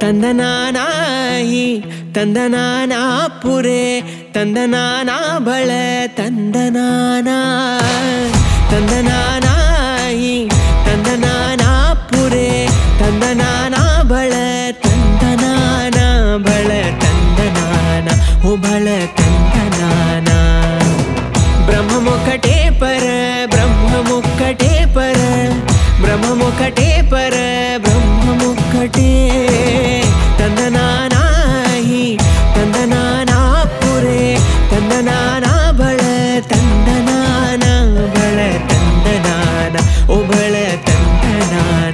ತಂದನಾನಾಹಿ ತಂದನಾನಾ ಪುರೆ ತಂದನಾನಾ ಬಳ ತಂದನಾನ ತಂದನಾನಾಹಿ ತಂದನಾನಾ ಪುರೆ ತಂದನಾನಾ ಬಳ ತಂದನಾನ ಬಳ ತಂದನಾನ ಓ ಬಳ ತಂದನಾನ బ్రహ్మమొక్కటే పర బ్రహ్మమొక్కటే పర బ్రహ్మమొక్కటే పర బ్రహ్మమొక్కటే తందనానాహి తందనానా పురే తందనానా బళ తందనాన బళ తందనాన ఓ బళ తందనాన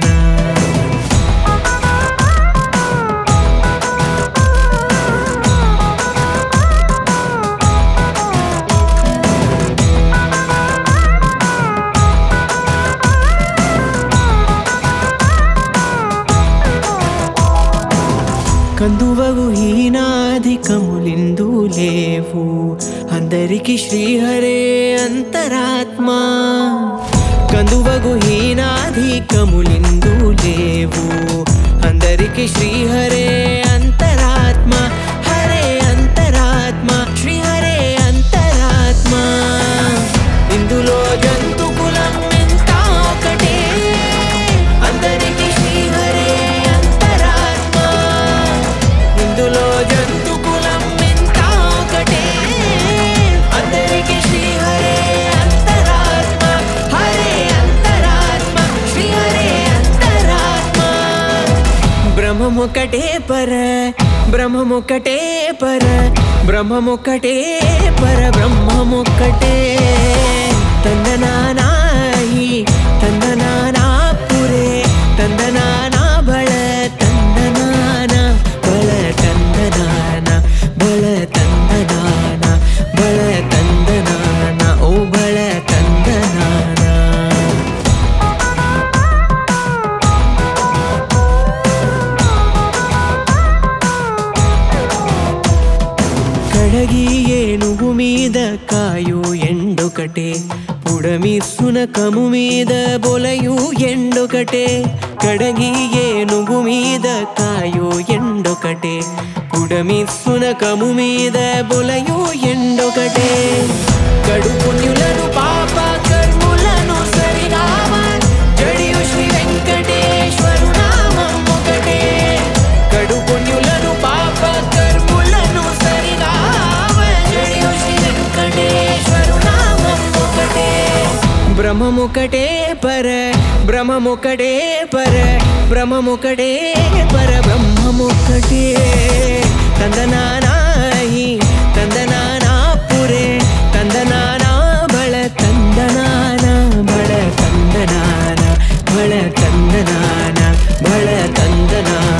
కందువగు హీనాధికములిందు లేవు అందరికి శ్రీహరే అంతరాత్మ కందువగు హీనాధికములిందు లేవు అందరికి శ్రీహరే అంతరాత్మ హరే అంతరాత్మ శ్రీహరే అంతరాత్మ ఇందులో జంతు కులం ఎంత ఒకటే అందరికి శ్రీహరే అంతరాత్మ ఇందులో జంతు కులం ఎంత ఒకటే అందరికి శ్రీహరే అంతరాత్మ హరే అంతరాత్మ శ్రీహరే అంతరాత్మ బ్రహ్మమొక్కటే పర బ్రహ్మమొక్కటే పర బ్రహ్మమొక్కటే పర బ్రహ్మమొక్కటే తందనానాహి తందనానా పురే తందనానా బళ తందనాన బళ తందనాన బళ తందనాన బళ తందనాన ఓ బళ తందనాన కడగి ఏనుగు మీద కాయు ఎండొకటే పుడమి సునకము మీద బొలయు ఎండొకటే కడగి ఏనుగు మీద కాయు ఎండొకటే పుడమి సునకము మీద బొలయు ఎండొకటే కడు పుణ్యులను పాప కర్ములను సరినామ జడియు శ్రీ వెంకటేశ్వరు నామం ఒకటే కడు పుణ్యులను పాప కర్ములను సరినామ జడియు శ్రీ వెంకటేశ్వరు నామం ఒకటే బ్రహ్మముకటే పర బ్రహ్మముకటే పర బ్రహ్మముకటే పర బ్రహ్మముకటే తందనానాహి తందనానా పురే తందనానా బళ తందనాన బళ తందనాన బళ తందనాన బళ తందనాన